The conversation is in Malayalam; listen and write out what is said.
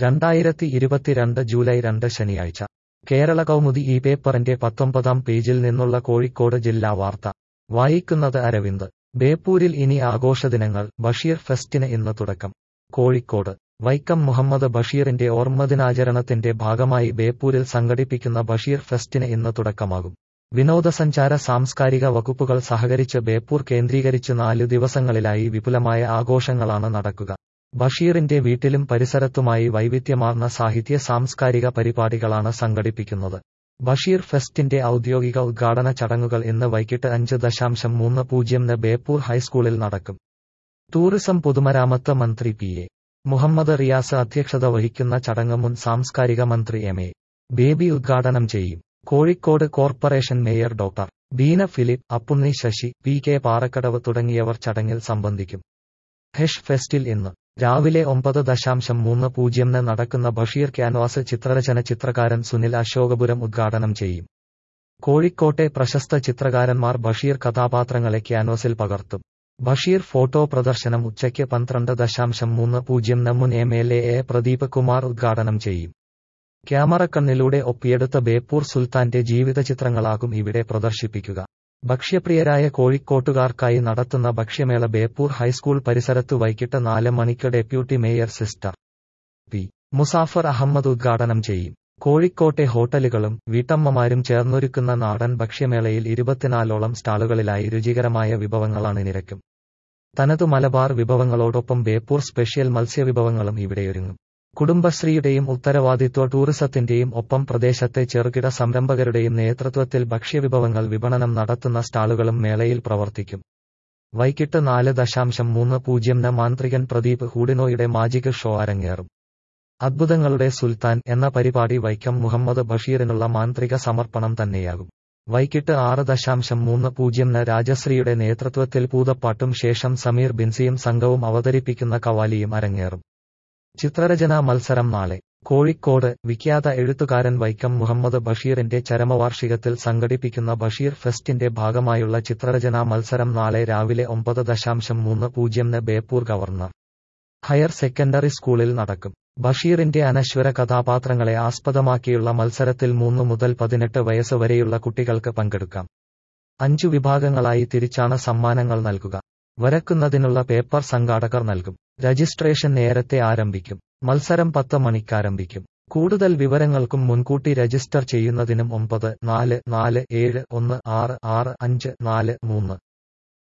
രണ്ടായിരത്തി ഇരുപത്തിരണ്ട് ജൂലൈ രണ്ട് ശനിയാഴ്ച കേരള കൗമുദി ഈ പേപ്പറിന്റെ പത്തൊമ്പതാം പേജിൽ നിന്നുള്ള കോഴിക്കോട് ജില്ലാ വാർത്ത വായിക്കുന്നത് അരവിന്ദ് ബേപ്പൂരിൽ ഇനി ആഘോഷദിനങ്ങൾ ബഷീർ ഫെസ്റ്റിന് ഇന്ന് തുടക്കം കോഴിക്കോട് വൈക്കം മുഹമ്മദ് ബഷീറിന്റെ ഓർമ്മദിനാചരണത്തിന്റെ ഭാഗമായി ബേപ്പൂരിൽ സംഘടിപ്പിക്കുന്ന ബഷീർ ഫെസ്റ്റിന് ഇന്ന് തുടക്കമാകും വിനോദസഞ്ചാര സാംസ്കാരിക വകുപ്പുകൾ സഹകരിച്ച് ബേപ്പൂർ കേന്ദ്രീകരിച്ച് നാലു ദിവസങ്ങളിലായി വിപുലമായ ആഘോഷങ്ങളാണ് നടക്കുക ബഷീറിന്റെ വീട്ടിലും പരിസരത്തുമായി വൈവിധ്യമാർന്ന സാഹിത്യ സാംസ്കാരിക പരിപാടികളാണ് സംഘടിപ്പിക്കുന്നത് ബഷീർ ഫെസ്റ്റിന്റെ ഔദ്യോഗിക ഉദ്ഘാടന ചടങ്ങുകൾ ഇന്ന് വൈകിട്ട് അഞ്ച് ദശാംശം മൂന്ന് പൂജ്യംന് ബേപ്പൂർ ഹൈസ്കൂളിൽ നടക്കും ടൂറിസം പൊതുമരാമത്ത് മന്ത്രി പി എ മുഹമ്മദ് റിയാസ് അധ്യക്ഷത വഹിക്കുന്ന ചടങ്ങ് മുൻ സാംസ്കാരിക മന്ത്രി എം എ ബേബി ഉദ്ഘാടനം ചെയ്യും Kozhikode corporation mayor doctor Beena Philip Appunni Sasi P K Parakkadavu തുടങ്ങിയവർ ചടങ്ങിൽ സംബന്ധിക്കും ഹെഷ് ഫെസ്റ്റിൽ ഇന്ന് രാവിലെ ഒമ്പത് ദശാംശം മൂന്ന് പൂജ്യംന് നടക്കുന്ന ബഷീർ ക്യാൻവാസ് ചിത്രരചന ചിത്രകാരൻ സുനിൽ അശോകപുരം ഉദ്ഘാടനം ചെയ്യും കോഴിക്കോട്ടെ പ്രശസ്ത ചിത്രകാരന്മാർ ബഷീർ കഥാപാത്രങ്ങളെ ക്യാൻവാസിൽ പകർത്തും ബഷീർ ഫോട്ടോ പ്രദർശനം ഉച്ചയ്ക്ക് പന്ത്രണ്ട് ദശാംശം മൂന്ന് പൂജ്യം മുൻ M L A Pradeep Kumar ഉദ്ഘാടനം ചെയ്യും ക്യാമറക്കണ്ണിലൂടെ ഒപ്പിയെടുത്ത ബേപ്പൂർ സുൽത്താന്റെ ജീവിതചിത്രങ്ങളാകും ഇവിടെ പ്രദർശിപ്പിക്കുക ഭക്ഷ്യപ്രിയരായ കോഴിക്കോട്ടുകാർക്കായി നടത്തുന്ന ഭക്ഷ്യമേള ബേപ്പൂർ ഹൈസ്കൂൾ പരിസരത്ത് വൈകിട്ട് നാല് മണിക്ക് deputy mayor sister P Musafar Ahammed ഉദ്ഘാടനം ചെയ്യും കോഴിക്കോട്ടെ ഹോട്ടലുകളും വീട്ടമ്മമാരും ചേർന്നൊരുക്കുന്ന നാടൻ ഭക്ഷ്യമേളയിൽ ഇരുപത്തിനാലോളം സ്റ്റാളുകളിലായി രുചികരമായ വിഭവങ്ങളാണ് നിരക്കും തനതു മലബാർ വിഭവങ്ങളോടൊപ്പം ബേപ്പൂർ സ്പെഷ്യൽ മത്സ്യവിഭവങ്ങളും ഇവിടെയൊരുങ്ങും കുടുംബശ്രീയുടെയും ഉത്തരവാദിത്വ ടൂറിസത്തിന്റെയും ഒപ്പം പ്രദേശത്തെ ചെറുകിട സംരംഭകരുടെയും നേതൃത്വത്തിൽ ഭക്ഷ്യവിഭവങ്ങൾ വിപണനം നടത്തുന്ന സ്റ്റാളുകളും മേളയിൽ പ്രവർത്തിക്കും വൈകിട്ട് നാല് ദശാംശം മൂന്ന് പൂജ്യംന് മാന്ത്രികൻ പ്രദീപ് ഹൂഡിനോയുടെ മാജിക് ഷോ അരങ്ങേറും അദ്ഭുതങ്ങളുടെ സുൽത്താൻ എന്ന പരിപാടി വൈക്കം മുഹമ്മദ് ബഷീറിനുള്ള മാന്ത്രിക സമർപ്പണം തന്നെയാകും വൈകിട്ട് ആറ് ദശാംശം മൂന്ന് പൂജ്യംന് രാജശ്രീയുടെ നേതൃത്വത്തിൽ പൂതപ്പാട്ടും ശേഷം സമീർ ബിൻസിയും സംഘവും അവതരിപ്പിക്കുന്ന കവാലിയും അരങ്ങേറും ചിത്രരചനാ മത്സരം നാളെ കോഴിക്കോട് വിഖ്യാത എഴുത്തുകാരൻ വൈക്കം മുഹമ്മദ് ബഷീറിന്റെ ചരമവാർഷികത്തിൽ സംഘടിപ്പിക്കുന്ന ബഷീർ ഫെസ്റ്റിന്റെ ഭാഗമായുള്ള ചിത്രരചനാ മത്സരം നാളെ രാവിലെ ഒമ്പത് ദശാംശം മൂന്ന് പൂജ്യംന് ബേപ്പൂർ ഗവർണർ ഹയർ സെക്കൻഡറി സ്കൂളിൽ നടക്കും ബഷീറിന്റെ അനശ്വര കഥാപാത്രങ്ങളെ ആസ്പദമാക്കിയുള്ള മത്സരത്തിൽ മൂന്ന് മുതൽ പതിനെട്ട് വയസ്സ് വരെയുള്ള കുട്ടികൾക്ക് പങ്കെടുക്കാം അഞ്ചു വിഭാഗങ്ങളായി തിരിച്ചാണ് സമ്മാനങ്ങൾ നൽകുക വരക്കുന്നതിനുള്ള പേപ്പർ സംഘാടകർ നൽകും രജിസ്ട്രേഷൻ നേരത്തെ ആരംഭിക്കും മത്സരം പത്ത് മണിക്കാരംഭിക്കും കൂടുതൽ വിവരങ്ങൾക്കും മുൻകൂട്ടി രജിസ്റ്റർ ചെയ്യുന്നതിനും ഒമ്പത് നാല് നാല് ഏഴ് ഒന്ന് ആറ് ആറ് അഞ്ച് നാല് മൂന്ന്